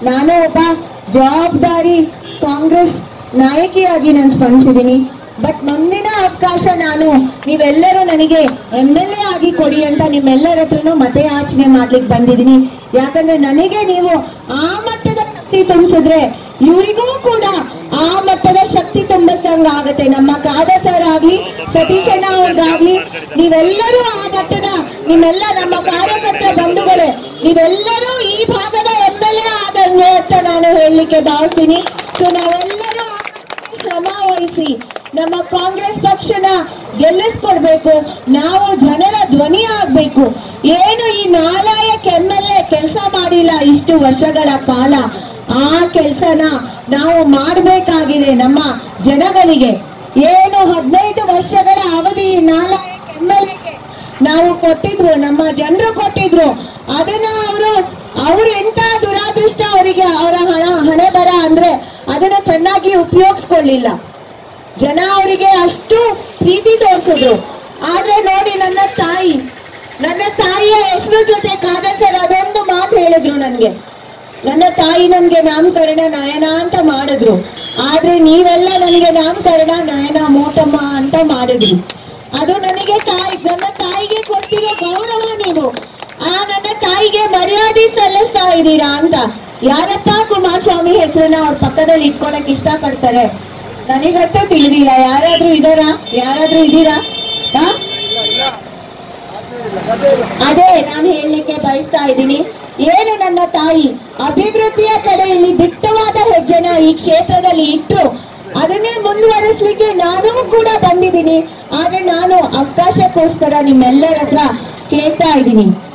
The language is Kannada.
ನಾನು ಒಬ್ಬ ಜವಾಬ್ದಾರಿ ಕಾಂಗ್ರೆಸ್ ನಾಯಕಿಯಾಗಿ ನಾನು ಸ್ಪಂದಿಸಿದ್ದೀನಿ ಬಟ್ ಮುಂದಿನ ಅವಕಾಶ ನಾನು ನೀವೆಲ್ಲರೂ ನನಗೆ ಎಂ ಎಲ್ ಎ ಆಗಿ ಕೊಡಿ ಅಂತ ನಿಮ್ಮೆಲ್ಲರ ಹತ್ರನೂ ಮತಯಾಚನೆ ಮಾಡ್ಲಿಕ್ಕೆ ಬಂದಿದ್ದೀನಿ ಯಾಕಂದ್ರೆ ನನಗೆ ನೀವು ಆ ಮಟ್ಟದ ಶಕ್ತಿ ತುಂಬಿಸಿದ್ರೆ ಇವರಿಗೂ ಕೂಡ ಆ ಮಟ್ಟದ ಶಕ್ತಿ ತುಂಬಿಸ್ದಂಗ ಆಗತ್ತೆ ನಮ್ಮ ಕಾದ ಸರ್ ಆಗ್ಲಿ ಸತೀಶಣ್ಣ ಅವ್ರಿಗಾಗ್ಲಿ ನೀವೆಲ್ಲರೂ ಆ ಮಟ್ಟದ ನಿಮ್ಮೆಲ್ಲ ನಮ್ಮ ಕಾರ್ಯಕರ್ತ ಬಂಧುಗಳೇ ನೀವೆಲ್ಲರೂ ಈ ಭಾಗದ ಎಂ ಎಲ್ ಎ ಆದಂಗೆ ಅಂತ ನಾನು ಹೇಳಲಿಕ್ಕೆ ಭಾವಿಸ್ತೀನಿ ಸೊ ನಾವೆಲ್ಲರೂ ಆ ಶ್ರಮ ವಹಿಸಿ ನಮ್ಮ ಕಾಂಗ್ರೆಸ್ ಪಕ್ಷನ ಗೆಲ್ಲಿಸ್ಕೊಡ್ಬೇಕು ನಾವು ಜನರ ಧ್ವನಿ ಆಗ್ಬೇಕು ಏನು ಈ ನಾಲಾಯಕ್ ಎಂ ಎಲ್ ಎ ಕೆಲಸ ಮಾಡಿಲ್ಲ ಇಷ್ಟು ವರ್ಷಗಳ ಕಾಲ ಆ ಕೆಲಸನ ನಾವು ಮಾಡಬೇಕಾಗಿದೆ ನಮ್ಮ ಜನಗಳಿಗೆ ಏನು ಹದಿನೈದು ವರ್ಷಗಳ ಅವಧಿ ನಾಲಾಯಕ್ ಎಂ ಎಲ್ ಎಗೆ ನಾವು ಕೊಟ್ಟಿದ್ರು ನಮ್ಮ ಜನರು ಕೊಟ್ಟಿದ್ರು ಅದನ್ನ ಅವರು ಅವ್ರು ಎಂತ ದುರಾದೃಷ್ಟ ಅವರಿಗೆ ಅವರ ಹಣ ಹಣೆ ಬರ ಅಂದ್ರೆ ಅದನ್ನ ಚೆನ್ನಾಗಿ ಉಪಯೋಗಿಸ್ಕೊಳ್ಳಿಲ್ಲ ಜನ ಅವರಿಗೆ ಅಷ್ಟು ಪ್ರೀತಿ ತೋರಿಸಿದ್ರು ಆದ್ರೆ ನೋಡಿ ನನ್ನ ತಾಯಿ ನನ್ನ ತಾಯಿಯ ಹೆಸರು ಜೊತೆ ಕಾದರ್ ಸರ್ ಅದೊಂದು ಮಾತು ಹೇಳಿದ್ರು ನನ್ಗೆ ನನ್ನ ತಾಯಿ ನನ್ಗೆ ನಾಮಕರಣ ನಯನ ಅಂತ ಮಾಡಿದ್ರು ಆದ್ರೆ ನೀವೆಲ್ಲ ನನಗೆ ನಾಮಕರಣ ನಯನ ಮೋಟಮ್ಮ ಅಂತ ಮಾಡಿದ್ರಿ ಅದು ನನಗೆ ತಾಯಿ ನನ್ನ ತಾಯಿಗೆ ಕೊಟ್ಟಿರೋ ಗೌರವ ನೀವು ಆ ನನ್ನ ತಾಯಿಗೆ ಮರ್ಯಾದೆ ಸಲ್ಲಿಸ್ತಾ ಇದ್ದೀರಾ ಅಂತ ಯಾರಪ್ಪ ಕುಮಾರಸ್ವಾಮಿ ಹೆಸರನ್ನ ಅವ್ರ ಪಕ್ಕದಲ್ಲಿ ಇಟ್ಕೊಳಕ್ ಇಷ್ಟಪಡ್ತಾರೆ ನನಗಂತೂ ತಿಳಿದಿಲ್ಲ ಯಾರಾದ್ರೂ ಇದಾರಾ ಯಾರಾದ್ರೂ ಇದ್ದೀರಾ ಹಾ? ಅದೇ ನಾನು ಹೇಳಲಿಕ್ಕೆ ಬಯಸ್ತಾ ಇದ್ದೀನಿ ಏನು ನನ್ನ ತಾಯಿ ಅಭಿವೃದ್ಧಿಯ ಕಡೆಯಲ್ಲಿ ದಿಟ್ಟವಾದ ಹೆಜ್ಜೆನ ಈ ಕ್ಷೇತ್ರದಲ್ಲಿ ಇಟ್ಟರು ಅದನ್ನೇ ಮುಂದುವರಿಸ್ಲಿಕ್ಕೆ ನಾನು ಕೂಡ ಬಂದಿದ್ದೀನಿ ಆದ್ರೆ ನಾನು ಅವಕಾಶಕ್ಕೋಸ್ಕರ ನಿಮ್ಮೆಲ್ಲರ ಹತ್ರ ಕೇಳ್ತಾ ಇದ್ದೀನಿ